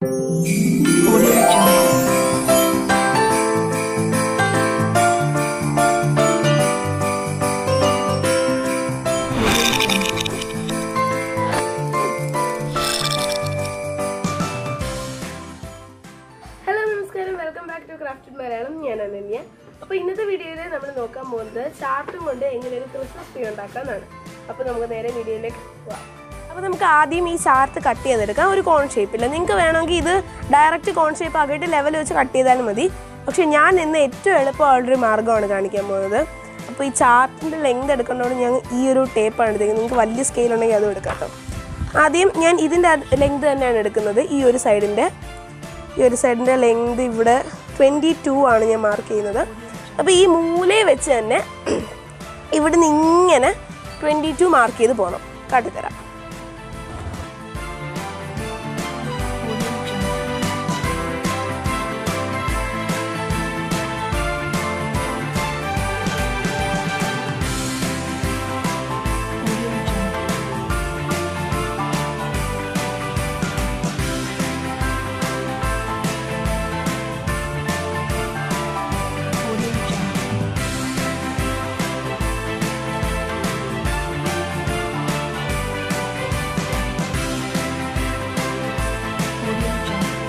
Audio Jungle. Hello നമസ്കാരം welcome back to crafted Malayalam ഞാൻ അനന്യ അപ്പോൾ ഇന്നത്തെ വീഡിയോയിൽ നമ്മൾ നോക്കാൻ പോകുന്നത് ചാർട്ടും കൊണ്ട് എങ്ങനെ ഒരു ക്രിസ്മസ് ട്രീ ഉണ്ടാക്കാന്നാണ് അപ്പോൾ നമുക്ക് നേരെ വീഡിയോയിലേക്ക് പോവാം അപ്പോൾ നമുക്ക് ആദ്യം ഈ ചാർട്ട് കട്ട് ചെയ്തെടുക്കാം ഒരു കോൺ ഷേപ്പില്ല നിങ്ങൾക്ക് വേണമെങ്കിൽ ഇത് ഡയറക്റ്റ് കോൺ ഷേപ്പ് ആക്കിയിട്ട് ലെവൽ വെച്ച് കട്ട് ചെയ്താലും മതി പക്ഷേ ഞാൻ ഇന്ന് ഏറ്റവും എളുപ്പമുള്ളൊരു മാർഗ്ഗമാണ് കാണിക്കാൻ പോകുന്നത് അപ്പോൾ ഈ ചാർട്ടിൻ്റെ ലെങ്ത് എടുക്കേണ്ടതുകൊണ്ട് ഞാൻ ഈ ഒരു ടേപ്പാണ് എടുക്കുന്നത് നിങ്ങൾക്ക് വലിയ സ്കെയിൽ ഉണ്ടെങ്കിൽ അതും എടുക്കാം കേട്ടോ ആദ്യം ഞാൻ ഇതിൻ്റെ ലെങ്ത് തന്നെയാണ് എടുക്കുന്നത് ഈ ഒരു സൈഡിൻ്റെ ഈ ഒരു സൈഡിൻ്റെ ലെങ്ത് ഇവിടെ ട്വൻറ്റി ടു ആണ് ഞാൻ മാർക്ക് ചെയ്യുന്നത് അപ്പോൾ ഈ മൂലയെ വെച്ച് തന്നെ ഇവിടെ നിന്ന് ഇങ്ങനെ ട്വൻറ്റി ടു മാർക്ക് ചെയ്ത് പോകണം കാട്ടിത്തരാം Audio Jungle. Audio Jungle. Audio Jungle.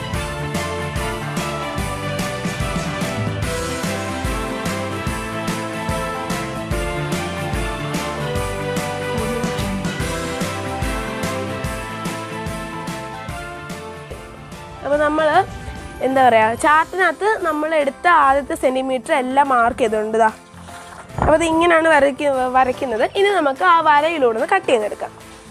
Audio Jungle. അപ്പോൾ നമ്മൾ എന്താ പറയുക ചാർട്ടിനകത്ത് നമ്മൾ എടുത്ത ആദ്യത്തെ സെൻറ്റിമീറ്റർ എല്ലാം മാർക്ക് ചെയ്തിട്ടുണ്ട് ഇതാ അപ്പോൾ അത് ഇങ്ങനെയാണ് വരയ്ക്ക വരയ്ക്കുന്നത് ഇനി നമുക്ക് ആ വരയിലൂടെ ഒന്ന് കട്ട് ചെയ്തെടുക്കാം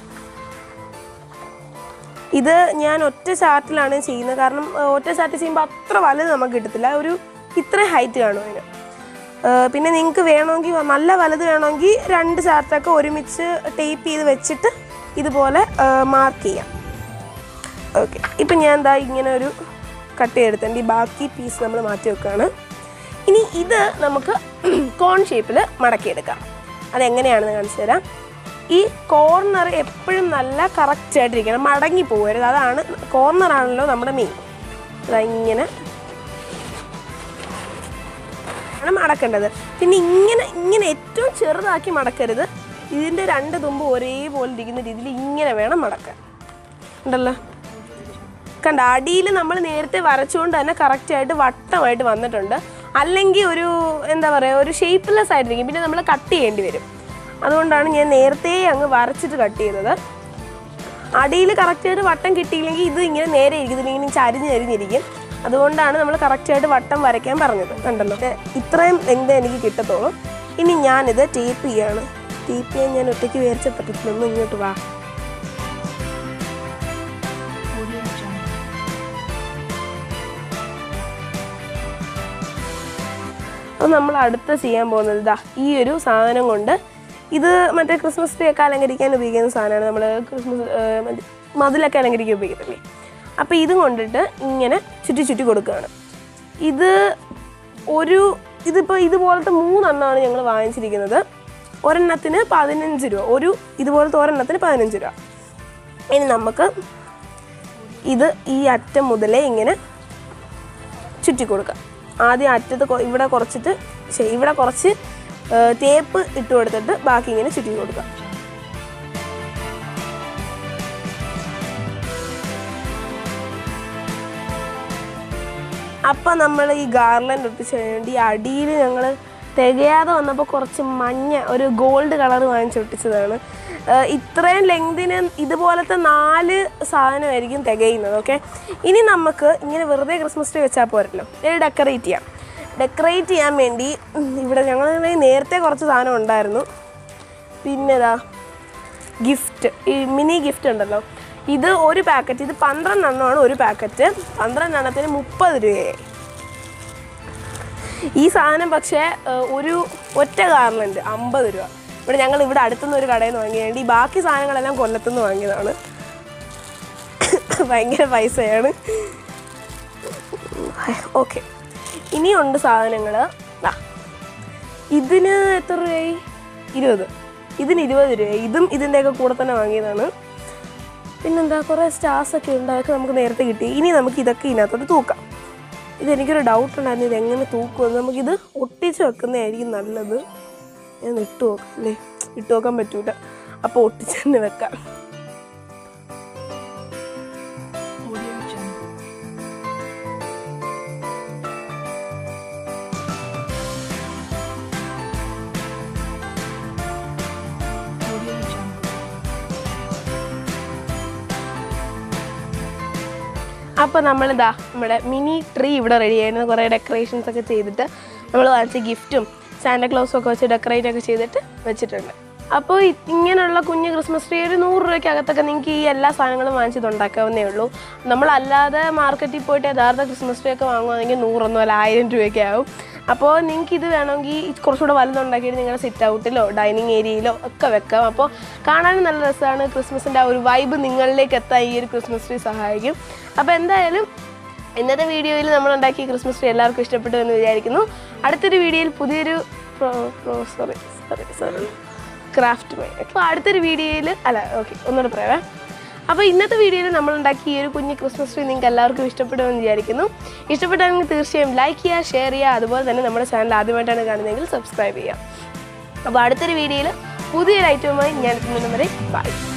ഇത് ഞാൻ ഒറ്റ ചാർട്ടിലാണ് ചെയ്യുന്നത് കാരണം ഏഹ്, ഒറ്റ ചാർട്ട് ചെയ്യുമ്പോൾ അത്ര വലുത് നമുക്ക് കിട്ടത്തില്ല ഒരു ഇത്ര ഹൈറ്റ് കാണും അതിന് ഏഹ്, പിന്നെ നിങ്ങൾക്ക് വേണമെങ്കിൽ നല്ല വലുത് വേണമെങ്കിൽ രണ്ട് ചാർട്ടൊക്കെ ഒരുമിച്ച് ടേപ്പ് ചെയ്ത് വെച്ചിട്ട് ഇതുപോലെ മാർക്ക് ചെയ്യാം ഓക്കെ ഇപ്പം ഞാൻ എന്താ ഇങ്ങനെ ഒരു കട്ട് ചെയ്തെടുത്തിട്ടുണ്ട് ഈ ബാക്കി പീസ് നമ്മൾ മാറ്റി വെക്കുകയാണ് ഇനി ഇത് നമുക്ക് കോൺ ഷേപ്പിൽ മടക്കിയെടുക്കാം അതെങ്ങനെയാണെന്ന് കാണിച്ചു തരാം ഈ കോർണർ എപ്പോഴും നല്ല കറക്റ്റ് ആയിട്ടിരിക്കണം മടങ്ങി പോകരുത് അതാണ് കോർണറാണല്ലോ നമ്മുടെ മെയിൻ അതാ ഇങ്ങനെ ആണ് മടക്കേണ്ടത് പിന്നെ ഇങ്ങനെ ഇങ്ങനെ ഏറ്റവും ചെറുതാക്കി മടക്കരുത് ഇതിൻ്റെ രണ്ട് തുമ്പ് ഒരേപോലെ ഇരിക്കുന്ന രീതിയിൽ ഇങ്ങനെ വേണം മടക്കാൻ ഉണ്ടല്ലോ കണ്ട അടിയിൽ നമ്മൾ നേരത്തെ വരച്ചുകൊണ്ട് തന്നെ കറക്റ്റായിട്ട് വട്ടമായിട്ട് വന്നിട്ടുണ്ട് അല്ലെങ്കിൽ ഒരു എന്താ പറയുക ഒരു ഷേപ്പ്ലെസ് ആയിട്ടിരിക്കും പിന്നെ നമ്മൾ കട്ട് ചെയ്യേണ്ടി വരും അതുകൊണ്ടാണ് ഞാൻ നേരത്തെ അങ്ങ് വരച്ചിട്ട് കട്ട് ചെയ്തത് അടിയിൽ കറക്റ്റായിട്ട് വട്ടം കിട്ടിയില്ലെങ്കിൽ ഇത് ഇങ്ങനെ നേരെ ഇരിക്കും ഇങ്ങനെ ചരിഞ്ഞ് ചരിഞ്ഞിരിക്കും അതുകൊണ്ടാണ് നമ്മൾ കറക്റ്റായിട്ട് വട്ടം വരയ്ക്കാൻ പറഞ്ഞത് കണ്ടല്ലോ ഇത് ഇത്രയും ലെങ്ത് എനിക്ക് കിട്ടത്തുള്ളൂ ഇനി ഞാനിത് ടേപ്പ് ചെയ്യാണ് ടേപ്പ് ചെയ്യാൻ ഞാൻ ഒറ്റയ്ക്ക് വിചാരിച്ച പറ്റത്തില്ല ഒന്ന് ഇങ്ങോട്ട് വാ Audio Jungle. അപ്പോൾ നമ്മൾ അടുത്ത ചെയ്യാൻ പോകുന്നത് ഇതാ ഈ ഒരു സാധനം കൊണ്ട് ഇത് മറ്റേ ക്രിസ്മസ് ട്രീ ഒക്കെ അലങ്കരിക്കാൻ ഉപയോഗിക്കുന്ന സാധനമാണ് നമ്മൾ ക്രിസ്മസ് ഏഹ്, മറ്റേ മതിലൊക്കെ അലങ്കരിക്കാൻ ഉപയോഗിക്കത്തില്ലേ അപ്പോൾ ഇതും കൊണ്ടിട്ട് ഇങ്ങനെ ചുറ്റി ചുറ്റി കൊടുക്കുകയാണ് ഇത് ഒരു ഇതിപ്പോൾ ഇതുപോലത്തെ മൂന്നെണ്ണമാണ് ഞങ്ങൾ വാങ്ങിച്ചിരിക്കുന്നത് ഒരെണ്ണത്തിന് പതിനഞ്ച് രൂപ ഒരു ഇതുപോലത്തെ ഒരെണ്ണത്തിന് പതിനഞ്ച് രൂപ ഇനി നമുക്ക് ഇത് ഈ അറ്റം മുതലേ ഇങ്ങനെ ചുറ്റി കൊടുക്കുക ആദ്യം അറ്റത്ത് കൊ- ഇവിടെ കുറച്ചിട്ട് ശരി ഇവിടെ കുറച്ച് ടേപ്പ് ഇട്ട് കൊടുത്തിട്ട് ബാക്കി ഇങ്ങനെ ചുറ്റി കൊടുക്കുക അപ്പം നമ്മൾ ഈ ഗാർലൻഡ് ഒട്ടിച്ച് വേണ്ടി അടിയിൽ ഞങ്ങൾ തികയാതെ വന്നപ്പോൾ കുറച്ച് മഞ്ഞ ഒരു ഗോൾഡ് കളർ വാങ്ങിച്ചൊട്ടിച്ചതാണ് ഏഹ് ഇത്രയും ലെങ്തിന് ഇതുപോലത്തെ നാല് സാധനമായിരിക്കും തികയുന്നത് ഓക്കെ ഇനി നമുക്ക് ഇങ്ങനെ വെറുതെ ക്രിസ്മസ് ട്രീ വെച്ചാൽ പോരല്ലോ ഇത് ഡെക്കറേറ്റ് ചെയ്യാം ഡെക്കറേറ്റ് ചെയ്യാൻ വേണ്ടി ഉം, ഇവിടെ ഞങ്ങൾ നേരത്തെ കുറച്ച് സാധനം ഉണ്ടായിരുന്നു പിന്നെ ഇതാ ഗിഫ്റ്റ് ഈ മിനി ഗിഫ്റ്റ് ഉണ്ടല്ലോ ഇത് ഒരു പാക്കറ്റ് ഇത് പന്ത്രണ്ടെണ്ണമാണ് ഒരു പാക്കറ്റ് പന്ത്രണ്ടെണ്ണത്തിന് മുപ്പത് രൂപയായി ഈ സാധനം പക്ഷേ ഏഹ്, ഒരു ഒറ്റ ഗാർലൻഡ് അമ്പത് രൂപ ഇവിടെ ഞങ്ങൾ ഇവിടെ അടുത്തുനിന്ന് ഒരു കടയിൽ നിന്ന് വാങ്ങിയതുകൊണ്ട് ഈ ബാക്കി സാധനങ്ങളെല്ലാം കൊല്ലത്തുനിന്ന് വാങ്ങിയതാണ് ഭയങ്കര പൈസയാണ് ഓക്കെ ഇനിയുണ്ട് സാധനങ്ങൾ ഇതിന് എത്ര രൂപയായി ഇരുപത് ഇതിന് ഇരുപത് രൂപയായി ഇതും ഇതിൻ്റെയൊക്കെ കൂടെ തന്നെ വാങ്ങിയതാണ് പിന്നെന്താ കുറേ സ്റ്റാർസ് ഒക്കെ ഉണ്ട് അതൊക്കെ നമുക്ക് നേരത്തെ കിട്ടി ഇനി നമുക്ക് ഇതൊക്കെ ഇതിനകത്തോട്ട് തൂക്കാം ഇതെനിക്കൊരു ഡൗട്ട് ഉണ്ടായിരുന്നു ഇത് എങ്ങനെ തൂക്കുമെന്ന് നമുക്കിത് ഒട്ടിച്ച് വെക്കുന്നതായിരിക്കും നല്ലത് ഞാൻ ഇട്ട് നോക്കാം അല്ലേ ഇട്ട് നോക്കാൻ പറ്റൂല അപ്പോൾ ഒട്ടിച്ച് തന്നെ വെക്കാം Audio Jungle. Audio Jungle. അപ്പോൾ നമ്മളിതാ നമ്മുടെ മിനി ട്രീ ഇവിടെ റെഡി ആയിരുന്നു കുറേ ഡെക്കറേഷൻസ് ഒക്കെ ചെയ്തിട്ട് നമ്മൾ വാങ്ങിച്ച ഗിഫ്റ്റും സാന്റാക്ലോസും ഒക്കെ വെച്ച് ഡെക്കറേറ്റ് ഒക്കെ ചെയ്തിട്ട് വെച്ചിട്ടുണ്ട് അപ്പോൾ ഇ- ഇങ്ങനെയുള്ള കുഞ്ഞ് ക്രിസ്മസ് ട്രീ ഒരു നൂറ് രൂപയ്ക്കകത്തൊക്കെ നിങ്ങൾക്ക് ഈ എല്ലാ സാധനങ്ങളും വാങ്ങിച്ചിട്ട് ഉണ്ടാക്കാവുന്നേ ഉള്ളൂ നമ്മളല്ലാതെ മാർക്കറ്റിൽ പോയിട്ട് യഥാർത്ഥ ക്രിസ്മസ് ട്രീ ഒക്കെ വാങ്ങുവാണെങ്കിൽ നൂറൊന്നും അല്ല ആയിരം രൂപയൊക്കെ ആവും അപ്പോൾ നിങ്ങൾക്ക് ഇത് വേണമെങ്കിൽ കുറച്ചുകൂടെ വലുതുണ്ടാക്കിയിട്ട് നിങ്ങളുടെ സിറ്റ് ഔട്ടിലോ ഡൈനിങ് ഏരിയയിലോ ഒക്കെ വെക്കാം അപ്പോൾ കാണാനും നല്ല രസമാണ് ക്രിസ്മസിൻ്റെ ആ ഒരു വൈബ് നിങ്ങളിലേക്ക് എത്താൻ ഈ ഒരു ക്രിസ്മസ് ട്രീ സഹായിക്കും അപ്പോൾ എന്തായാലും ഇന്നത്തെ വീഡിയോയിൽ നമ്മൾ ഉണ്ടാക്കിയ ക്രിസ്മസ് ട്രീ എല്ലാവർക്കും ഇഷ്ടപ്പെട്ടു എന്ന് വിചാരിക്കുന്നു അടുത്തൊരു വീഡിയോയിൽ പുതിയൊരു sorry sorry sorry craft my അപ്പോൾ അടുത്തൊരു വീഡിയോയിൽ അല്ല ഓക്കെ ഒന്നുകൂടെ പറയാം അപ്പോൾ ഇന്നത്തെ വീഡിയോയിൽ നമ്മൾ ഉണ്ടാക്കിയ ഈ ഒരു കുഞ്ഞ് ക്രിസ്മസ് ട്രീ നിങ്ങൾക്ക് എല്ലാവർക്കും ഇഷ്ടപ്പെടുമെന്ന് വിചാരിക്കുന്നു ഇഷ്ടപ്പെട്ടാണെങ്കിൽ തീർച്ചയായും ലൈക്ക് ചെയ്യുക ഷെയർ ചെയ്യുക അതുപോലെ തന്നെ നമ്മുടെ ചാനൽ ആദ്യമായിട്ടാണ് കാണുന്നതെങ്കിൽ സബ്സ്ക്രൈബ് ചെയ്യുക അപ്പോൾ അടുത്തൊരു വീഡിയോയിൽ പുതിയൊരു ഐറ്റവുമായി ഞാൻ എത്തുന്നതിന് വരെ ബൈ